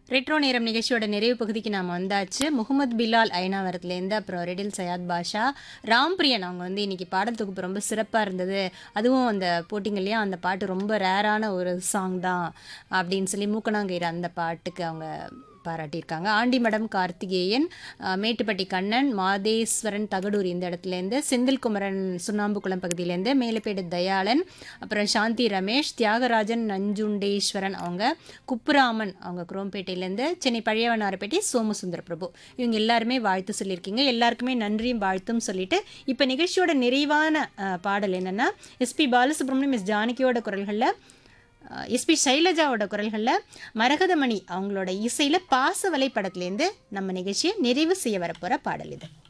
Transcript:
retro நேரம் நிகழ்ச்சியோட நிறைவு பகுதிக்கு நாம் வந்தாச்சு முகமது பிலால் ஐனாவரத்துலேருந்து அப்புறம் ரெடில் சயாத் பாஷா ராம்பிரியன் அவங்க வந்து இன்னைக்கு பாடல் தொகுப்பு ரொம்ப சிறப்பாக இருந்தது அதுவும் அந்த போட்டிங்கள்லையும் அந்த பாட்டு ரொம்ப ரேரான ஒரு சாங் தான் அப்படின்னு சொல்லி மூக்கணாங்கயிறு அந்த பாட்டுக்கு அவங்க பாராட்டியிருக்காங்க ஆண்டிமடம் கார்த்திகேயன் அஹ், மேட்டுப்பட்டி கண்ணன் மாதேஸ்வரன் தகடூர் இந்த இடத்துலேருந்து செந்தில்குமரன் சுண்ணாம்புக்குளம் பகுதியிலேருந்து மேலப்பேடு தயாளன் அப்புறம் சாந்தி ரமேஷ் தியாகராஜன் நஞ்சுண்டேஸ்வரன் அவங்க குப்புராமன் அவங்க குரோம்பேட்டையிலேருந்து சென்னை பழையவனாரப்பேட்டை சோமசுந்தர பிரபு இவங்க எல்லாருமே வாழ்த்து சொல்லியிருக்கீங்க எல்லாருக்குமே நன்றியும் வாழ்த்தும் சொல்லிட்டு இப்போ நிகழ்ச்சியோட நிறைவான அஹ், பாடல் என்னென்னா எஸ்பி பாலசுப்ரமணியம் எஸ் ஜானகியோட குரல்களில் எஸ்பி சைலஜாவோட குரல்களில் மரகதமணி அவங்களோட இசையில் பாசவலை படத்துலேருந்து நம்ம நிகழ்ச்சியை நிறைவு செய்ய வரப்போகிற பாடல் இது